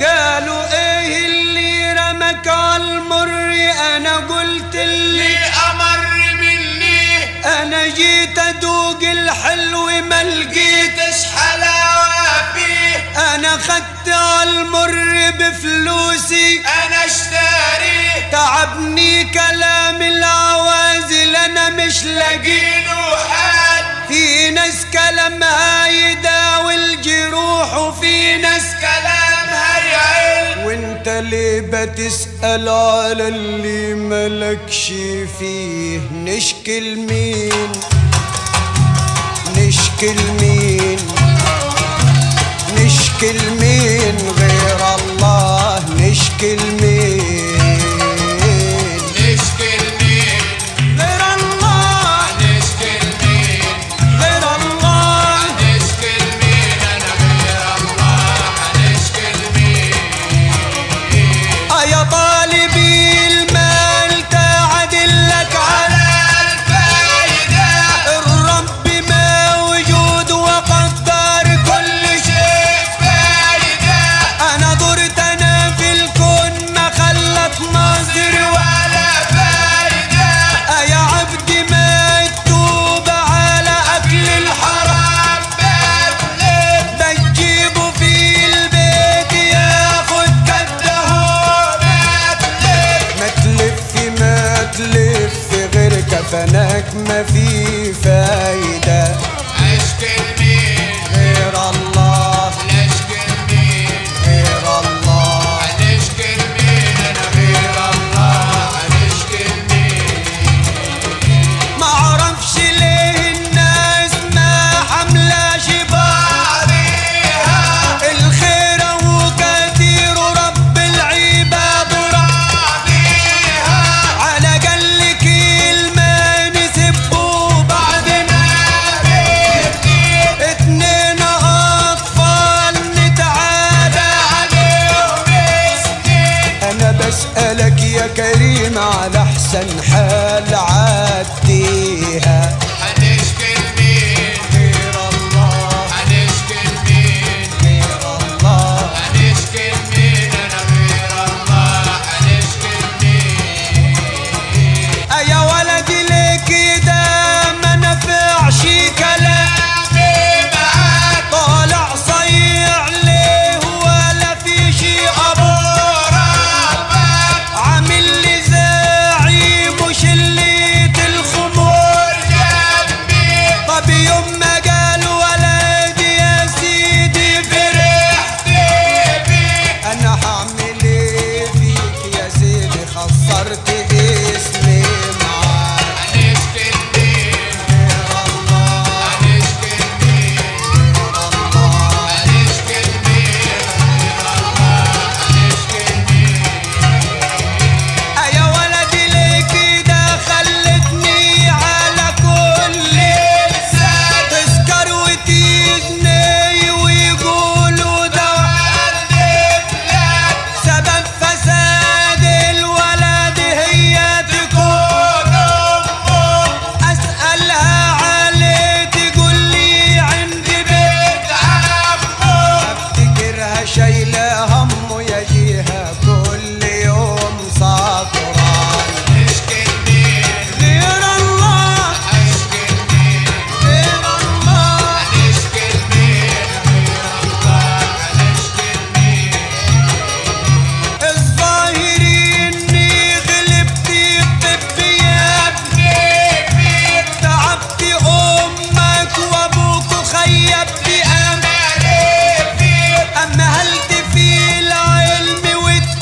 قالوا ايه اللي رمك على المر انا قلت اللي امر مني انا جيت ادوق الحلو ما لقيت ايش حلاوه فيه انا خدت على المر بفلوسي انا اشتري تعبني كلام العوازل انا مش لاقي له حد في ناس كلامها يداوي الجروح وفي ناس كلامها يعل وانت ليه بتسأل على اللي ملكش فيه نشكي لمين نشكي لمين نشكي لمين غير الله نشكي لمين نشكي لمين غير الله نشكي لمين غير الله نشكي لمين انا غير الله نشكي لمين يا طالبي المال تعدلك على على الفايده الرب موجود وقدر كل شيء فايده انا دورت انا في الكون ما خلت مصر ولا فايده يا عبدي ما تتوب على اكل الحرام حرام بتلف بتجيبه في البيت ياخد كده بتلف ما تلف ما تلف غير كفنك ما في فايدة اشكي لمين غير الله نشكي لمين غير الله هنشكي لمين انا غير الله هنشكي لمين ما اعرفش ليه الناس ما حملاش عليها الخير وكثير رب العباد عليها على قل كلمة نسبه بعدنا اتنين اطفال نتعادى عليهم سنين انا بسألك يا كريم على احسن حال عديها هنشكي لمين غير الله هنشكي لمين غير الله هنشكي لمين انا غير الله هنشكي لمين يا ولدي ليه كده ما نفعش كلام كلامي معاك طالع صيع ليه ولا في شي ابو ربك عامل لي زعيم وشليت الخمور جنبي طب يوم ما قال ولدي يا سيدي فرح فرحت بيك انا هعمل ايه فيك يا سيدي خسرت اسمي معاك هنشكي لمين غير الله هنشكي لمين غير الله هنشكي لمين غير الله هنشكي لمين يا ولدي ليه كده خلتني على كل لسان تسكر وتجني ويقولوا ده ألف لك سبب فساد الولد هي تكون أمه اسالها عليه تقول لي عندي بيت عمه افتكرها شايله همه يجيها كل يوم سطران نشكي لمين غير الله هنشكي لمين غير الله هنشكي لمين غير الله هنشكي لمين الظاهر اني غلبت الطبيات نبيك تعبت امك وابوك وخيبت امك نبيك امهلت في العلم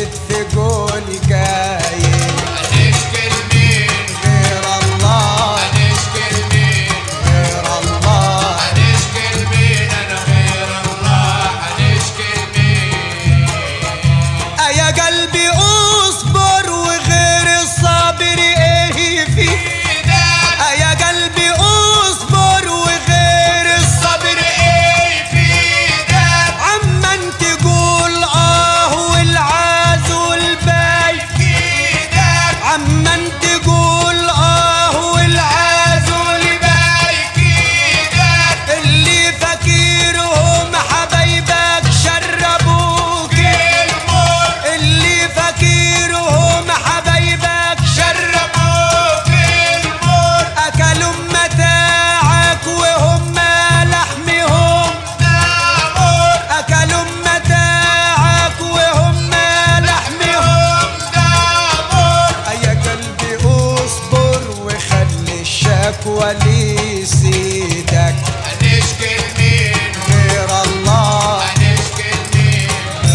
في قول كاين هنشكي لمين غير الله هنشكي لمين غير الله هنشكي لمين انا غير الله هنشكي لمين يا قلبي اصبر وغير الصابر ايه في ايدك يا قلبي اصبر وغير الصبر ايه في ايدك عمن تقول اه والعاز والباي ايدك عمن تقول اه والعاز والباي ايدك اللي فكيرهم حبايبك شربوك المر اللي فكيرهم حبايبك شربوك المر اكلوا متاعك وهم لحمهم نامر اكلوا متاعك وهم لحمهم نامر يا قلبي اصبر وخلي الشكوى لسيدك هنشكي لمين غير الله هنشكي لمين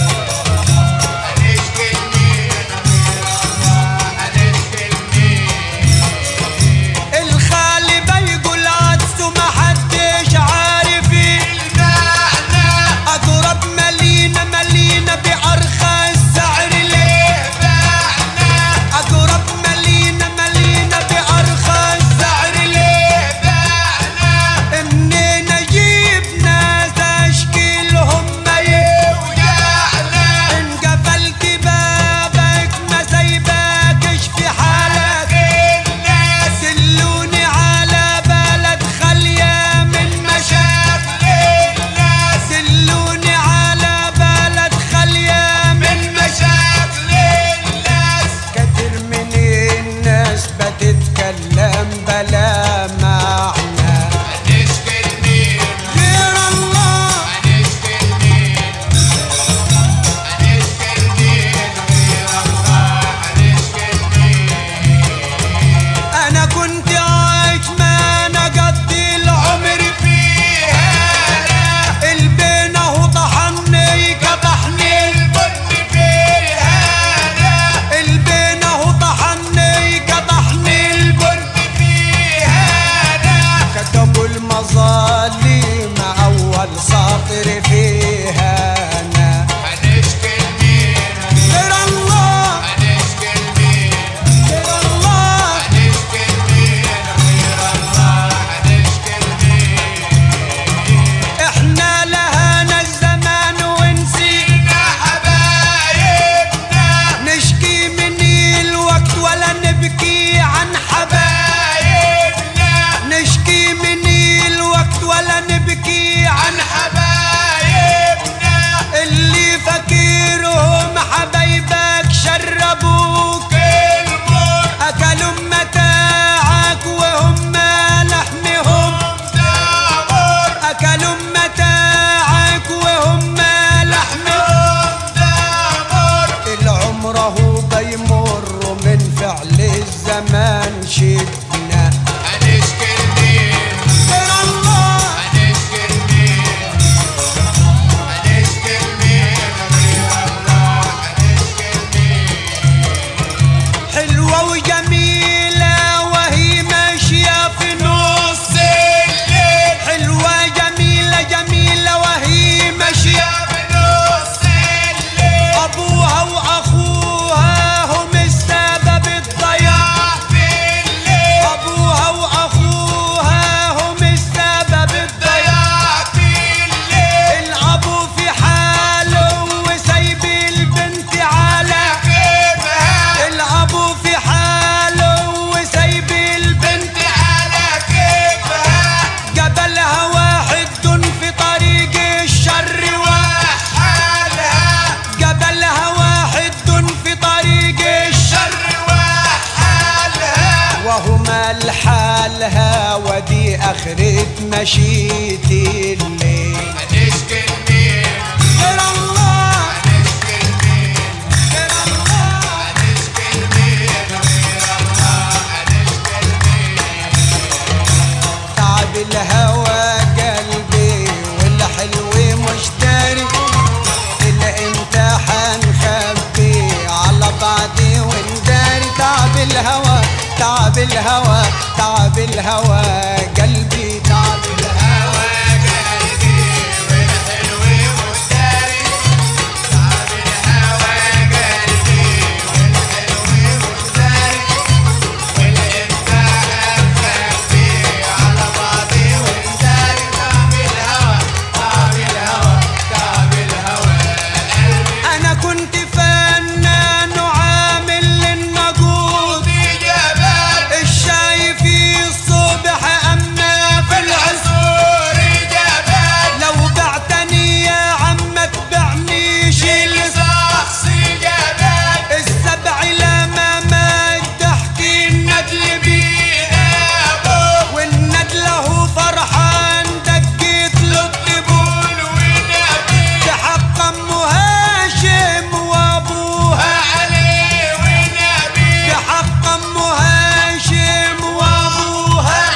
هنشكي لمين هنشكي لمين الخالي بيقول عدسه محدش عارف المعنى اقرب ملينا ملينا بارخص سعر ليه معنى اقرب ملينا ملينا بارخص سعر ليه معنى منين اجيب ناس اشكي لهم ما وجعنا ان قفلت بابك ما سايباكش في حالك الناس دلوني على بلد خالية من مشاكل الناس دلوني على بلد خالية من من مشاكل الناس كتير من الناس بتتكلم بلا معنى هنشكي لمين غير الله هنشكي لمين هنشكي لمين غير الله هنشكي لمين انا كنت عايش ما انا قضي العمر فيها البين اهو طحني قطحني البن فيها البين اهو طحني قطحني البن فيها كتبوا المظالم اول ساطر فيها انا هنشكي لمين غير الله هنشكي لمين غير الله هنشكي لمين غير الله هنشكي لمين احنا لهانا الزمان ونسينا حبايبنا نشكي من الوقت ولا نبكي عن حبايب حبايبنا نشكي من الوقت ولا نبكي عن عن حبايبنا اللي فكيرهم حبايبك شربوك المر اكلوا متاعك وهم لحمهم دامر اكلوا متاعك وهم لحمهم دامر العمر هو بيمر من فعل الزمان شفنا هنشكي لمين غير الله هنشكي لمين هنشكي لمين غير الله هنشكي لمين حلوة وجميلة وهي ماشية في نص الليل حلوة جميلة جميلة وهي ماشية بنص الليل أبوها وأخوها هم السبب الضياع في الليل أبوها وأخوها هم السبب الضياع ضياع في الليل الأبو في حاله وسايب البنت على كيفها الأبو في حاله وسايب البنت على كيفها قبلها واحد في طريق الشر واحد حالها قبلها واحد في طريق الشر شر وحالها وهما لحالها ودي آخرة مشيتي الليل هنشكي لمين غير الله هنشكي لمين غير الله هنشكي لمين غير الله هنشكي لمين تعب الهوى قلبي والحلو مشتري الامتحان خبي تعب الهوى تعب الهوى قلبي تعب الهوى انا كنت فنان وعامل للنقود الشاي في الصبح اما في العصر لو بعتني يا عم تبعنيش السبع لما ما الضحك الندل بيه والندل هو فرحان دقيت له الطبول في حق ام هاشم وابوها في حق ام هاشم وابوها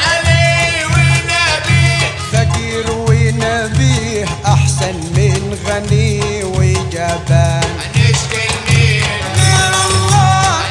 فقير ونبيه احسن من غني وجبان يا الله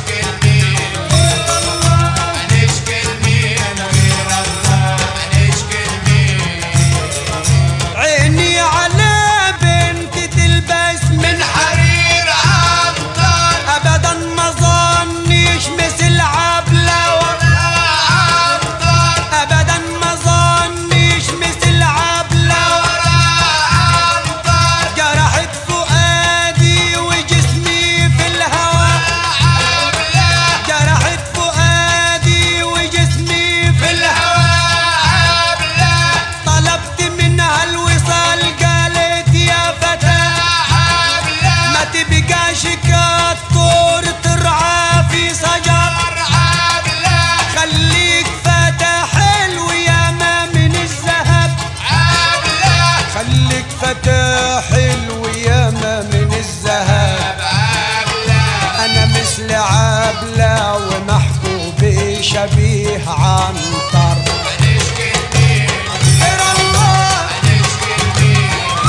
عيني على بنت تلبس من حرير عطر ابدا ما ظنيش مثل عبله ولا عطر ابدا ما ظنيش مثل عبله ولا عطر جرحت فؤادي وجسمي في الهوى عبلة جرحت فؤادي وجسمي في الهوى عبلة طلبت منها الوصال قالت يا فتى عبلة ما تبقاش كالطور ترعى في شجر عبلة خليك فتى حلو يا ما من الذهب عبلة خليك فتى حلو يا ما من الذهب عبلة انا مثل عبلة ومحبوبي شبيه عنتر هنشكي المين غير الله هنشكي المين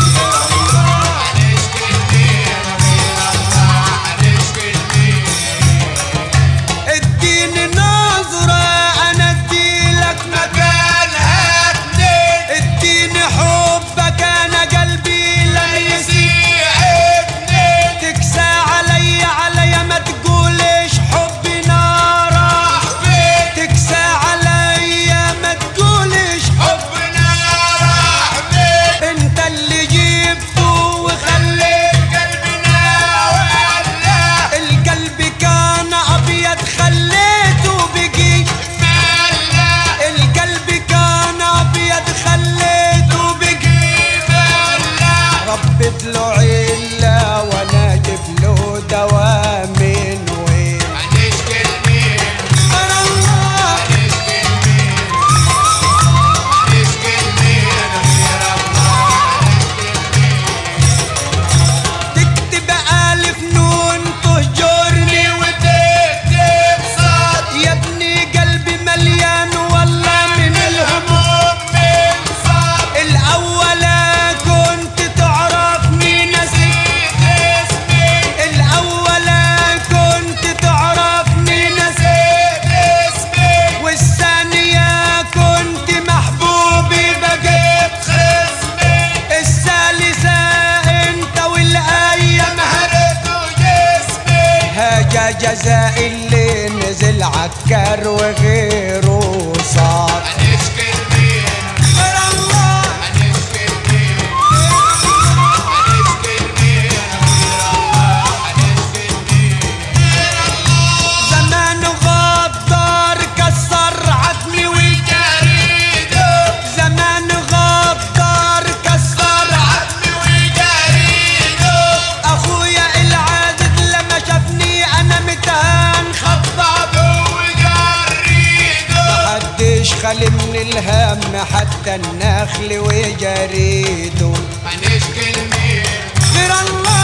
هنشكي المين غير الله هنشكي المين اديني نظرة انا اديلك مكان مكانها اتنين اديني حبك انا قلبي لن يسيء يسيع اتنين تكسى علي علي ما تقولش حبي نارا فين تكسى علي ما تقولش حب حبنا راح فين انت اللي جبته وخليت قلبنا وقلنا القلب كان ابيض خليته بقي مالنا القلب كان ابيض خليته بقي مالنا ربت له عله وانا اجيب له دواء من وين هنشكي المين أنا الله هنشكي المين هنشكي المين غير الله تكتب الف نون تهجرني وتكتب صاد يا ابني قلبي مليان والله من الهموم هموم من صاد الاول كنت تعرفني نسيت نسيت اسمي الاول كنت تعرفني نسيت نسيت اسمي والثانية كنت محبوبي بقيت خصمي الثالثة انت والايام مهرت جسمي هاجا جزاء اللي نزل عكر وغيره صار هنشكي المين غير الله هنشكي المين هنشكي المين غير الله هنشكي المين زمان غدار كسر عتمي جريده زمان غدار كسر عمي وجريده اخويا العازد لما شافني انا متهان خطب وجريده محدش خالي من الهم حتى النخل وجريده هنشكي المين غير الله